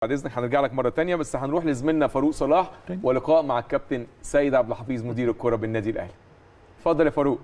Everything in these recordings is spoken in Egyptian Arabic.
بعد اذنك هنرجع لك مره تانية بس هنروح لزميلنا فاروق صلاح ولقاء مع الكابتن سيد عبد الحفيظ مدير الكره بالنادي الاهلي اتفضل يا فاروق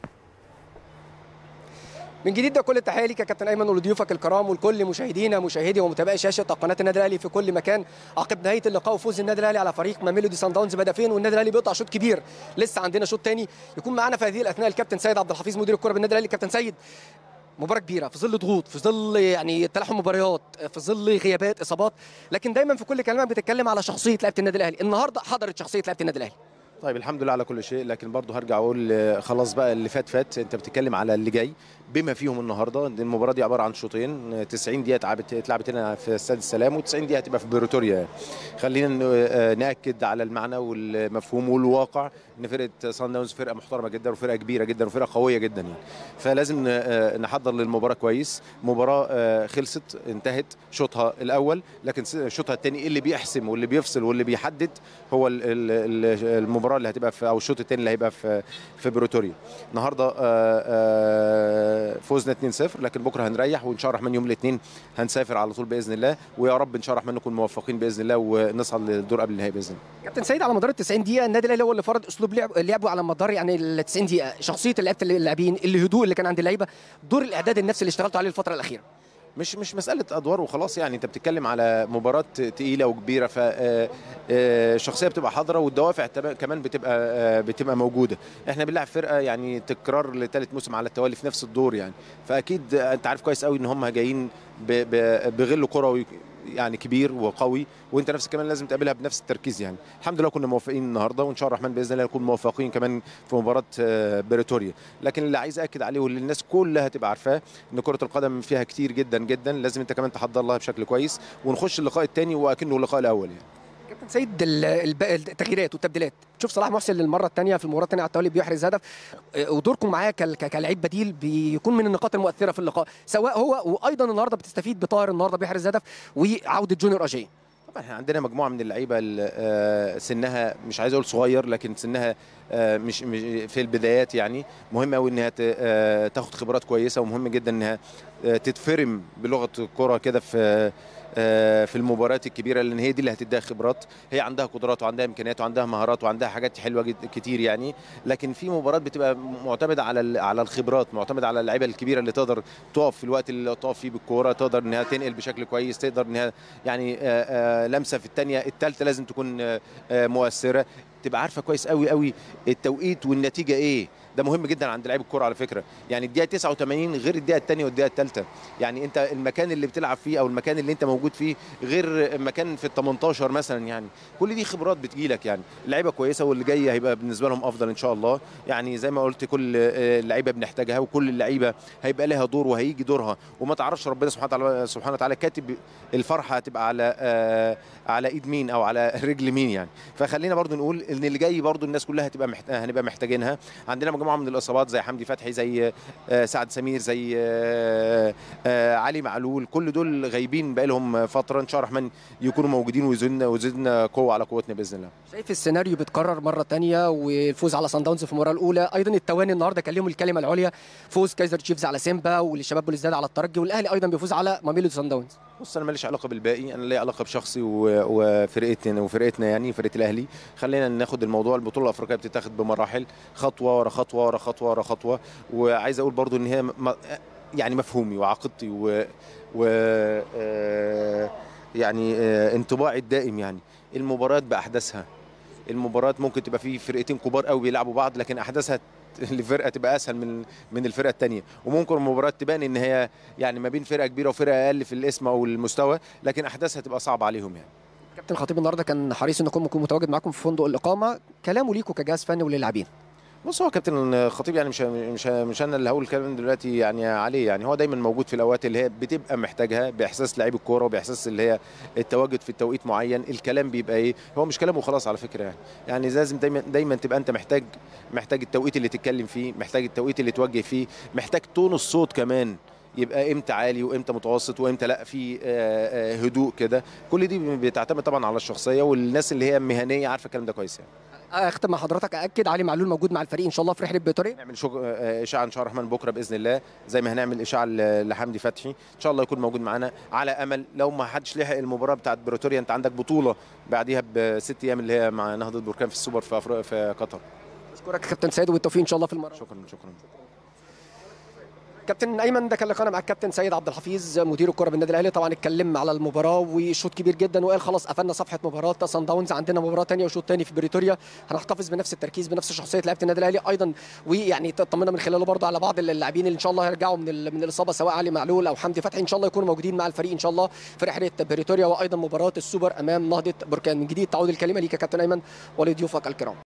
من جديد ده كل التحيه ليك يا كابتن ايمن ولضيوفك الكرام ولكل مشاهدينا مشاهدي ومتابعي شاشه قناه النادي الاهلي في كل مكان عقب نهايه اللقاء وفوز النادي الاهلي على فريق ميلودي سان داونز بهدفين والنادي الاهلي بيقطع شوط كبير لسه عندنا شوط تاني يكون معانا في هذه الاثناء الكابتن سيد عبد الحفيظ مدير الكره بالنادي الاهلي كابتن سيد مباراه كبيره في ظل ضغوط في ظل يعني تلاحم مباريات في ظل غيابات اصابات لكن دايما في كل كلمه بتتكلم على شخصيه لعيبه النادي الاهلي النهارده حضرت شخصيه لعيبه النادي الاهلي طيب الحمد لله على كل شيء لكن برضه هرجع اقول آه، خلاص بقى اللي فات فات انت بتتكلم على اللي جاي بما فيهم النهارده دي المباراه دي عباره عن شوطين آه، 90 دقيقه اتلعبت اتلعبت هنا في استاد السلام و90 دقيقه هتبقى في بريتوريا يعني. خلينا ن- آه، ناكد على المعنى والمفهوم والواقع ان فرقه سان داونز فرقه محترمه جدا وفرقه كبيره جدا وفرقه قويه جدا يعني فلازم آه، نحضر للمباراه كويس مباراه آه، خلصت انتهت شوطها الاول لكن س- شوطها الثاني اللي بيحسم واللي بيفصل واللي بيحدد هو ال- ال- ال- المباراه اللي هتبقى في او الشوط الثاني اللي هيبقى في في بريتوريا النهارده آه، آه، فوزنا 2-0 لكن بكره هنريح وان شاء الله الرحمن يوم الاثنين هنسافر على طول باذن الله ويا رب ان شاء الله الرحمن نكون موفقين باذن الله ونصعد للدور قبل النهائي باذن الله كابتن سيد على مدار ال 90 دقيقه النادي الاهلي هو اللي فرض اسلوب لعب لعبه على مدار يعني ال 90 دقيقه شخصيه لعيبه اللاعبين الهدوء اللي كان عند اللعيبه دور الاعداد النفسي اللي اشتغلتوا عليه الفتره الاخيره مش مش مساله ادوار وخلاص يعني انت بتتكلم على مباراه تقيله وكبيره ف آه، آه، الشخصيه بتبقى حاضره والدوافع تبا- كمان بتبقى آه، بتبقى موجوده احنا بنلعب فرقه يعني تكرار لثالث موسم على التوالي في نفس الدور يعني فاكيد انت عارف كويس قوي ان هم جايين ب- ب- بغل كروي يعني كبير وقوي وانت نفسك كمان لازم تقابلها بنفس التركيز يعني الحمد لله كنا موفقين النهارده وان شاء الله الرحمن باذن الله نكون موفقين كمان في مباراه آه، بريتوريا لكن اللي عايز اكد عليه واللي الناس كلها تبقى عارفاه ان كره القدم فيها كتير جدا جدا لازم انت كمان تحضر لها بشكل كويس ونخش اللقاء الثاني واكنه اللقاء الاول يعني كابتن سيد ال- الب- التغييرات والتبديلات تشوف صلاح محسن للمره الثانيه في المباراه الثانيه على التوالي بيحرز هدف آه، ودوركم معاه كال- ك- كلاعب بديل بيكون من النقاط المؤثره في اللقاء سواء هو وايضا النهارده بتستفيد بطاهر النهارده بيحرز هدف وعوده جونيور اجاي طبعا احنا عندنا مجموعه من اللعيبه ال- آه، سنها مش عايز اقول صغير لكن سنها آه، مش مش في البدايات يعني مهم قوي انها ت- آه، تاخد خبرات كويسه ومهم جدا انها آه، تتفرم بلغه الكره كده في آه، في المباريات الكبيره لان هي دي اللي هتديها خبرات هي عندها قدرات وعندها امكانيات وعندها مهارات وعندها حاجات حلوه جد كتير يعني لكن في مباريات بتبقى معتمده على ال- على الخبرات معتمده على اللعيبه الكبيره اللي تقدر تقف في الوقت اللي تقف فيه بالكوره تقدر انها تنقل بشكل كويس تقدر انها يعني آه، آه، لمسه في الثانيه الثالثه لازم تكون آه، آه، مؤثره تبقى عارفه كويس قوي قوي التوقيت والنتيجه ايه ده مهم جدا عند لعيب الكوره على فكره يعني الدقيقه 89 غير الدقيقه الثانيه والدقيقه الثالثه يعني انت المكان اللي بتلعب فيه او المكان اللي انت موجود فيه غير مكان في ال 18 مثلا يعني كل دي خبرات بتجيلك يعني اللعيبه كويسه واللي جاي هيبقى بالنسبه لهم افضل ان شاء الله يعني زي ما قلت كل آه، اللعيبه بنحتاجها وكل اللعيبه هيبقى لها دور وهيجي دورها وما تعرفش ربنا سبحانه وتعالى سبحانه وتعالى كاتب الفرحه هتبقى على آه، على ايد مين او على رجل مين يعني فخلينا برضو نقول ان اللي جاي برضو الناس كلها هتبقى محت... هنبقى محتاجينها عندنا مجموعه من الاصابات زي حمدي فتحي زي آه، سعد سمير زي آه، آه، علي معلول كل دول غايبين بقالهم فتره ان شاء الله الرحمن يكونوا موجودين ويزيدنا ويزيدنا قوه على قوتنا باذن الله شايف السيناريو بيتكرر مره تانية والفوز على سان داونز في المباراه الاولى ايضا التواني النهارده كان لهم الكلمه العليا فوز كايزر تشيفز على سيمبا والشباب بلوزداد على الترجي والاهلي ايضا بيفوز على ماميلودي سان داونز بص انا ماليش علاقه بالباقي انا ليا علاقه بشخصي و- وفرقتنا وفرقتنا يعني فرقه الاهلي خلينا ناخد الموضوع البطوله الافريقيه بتتاخد بمراحل خطوه ورا خطوه ورا خطوه ورا خطوه وعايز اقول برضو ان هي م- يعني مفهومي وعقيدتي و, و آه، يعني آه، انطباعي الدائم يعني المباريات باحداثها المباريات ممكن تبقى في فرقتين كبار قوي بيلعبوا بعض لكن احداثها لفرقه تبقى اسهل من من الفرقه الثانيه وممكن المباريات تبان ان هي يعني ما بين فرقه كبيره وفرقه اقل في الاسم او المستوى لكن احداثها تبقى صعبه عليهم يعني كابتن خطيب النهارده كان حريص ان يكون يكون متواجد معاكم في فندق الاقامه كلامه ليكم كجهاز فني وللاعبين بص هو كابتن خطيب يعني مش مش مش انا اللي هقول الكلام دلوقتي يعني عليه يعني هو دايما موجود في الاوقات اللي هي بتبقى محتاجها باحساس لعيب الكوره وباحساس اللي هي التواجد في توقيت معين الكلام بيبقى ايه هو مش كلام وخلاص على فكره يعني يعني لازم دايما دايما تبقى انت محتاج محتاج التوقيت اللي تتكلم فيه محتاج التوقيت اللي توجه فيه محتاج تون الصوت كمان يبقى امتى عالي وامتى متوسط وامتى لا في آه، آه، هدوء كده كل دي بتعتمد طبعا على الشخصيه والناس اللي هي مهنيه عارفه الكلام ده كويس يعني اختم مع حضرتك اكد علي معلول موجود مع الفريق ان شاء الله في رحله بريتوريا نعمل شغل آه، اشاعه ان شاء الله الرحمن بكره باذن الله زي ما هنعمل اشاعه ل- لحمدي فتحي ان شاء الله يكون موجود معانا على امل لو ما حدش لحق المباراه بتاعت بريتوريا انت عندك بطوله بعديها بست ايام اللي هي مع نهضه بركان في السوبر في أفريقيا في قطر اشكرك يا كابتن سيد والتوفيق ان شاء الله في المباراه شكرا شكرا كابتن ايمن ده كان لقاءنا مع الكابتن سيد عبد الحفيظ مدير الكره بالنادي الاهلي طبعا اتكلم على المباراه وشوط كبير جدا وقال خلاص قفلنا صفحه مباراه سان داونز عندنا مباراه ثانيه وشوط ثاني في بريتوريا هنحتفظ بنفس التركيز بنفس شخصيه لعيبه النادي الاهلي ايضا ويعني طمنا من خلاله برضه على بعض اللاعبين اللي ان شاء الله هيرجعوا من ال- من الاصابه سواء علي معلول او حمدي فتحي ان شاء الله يكونوا موجودين مع الفريق ان شاء الله في رحله بريتوريا وايضا مباراه السوبر امام نهضه بركان من جديد تعود الكلمه ليك يا كابتن ايمن ولضيوفك الكرام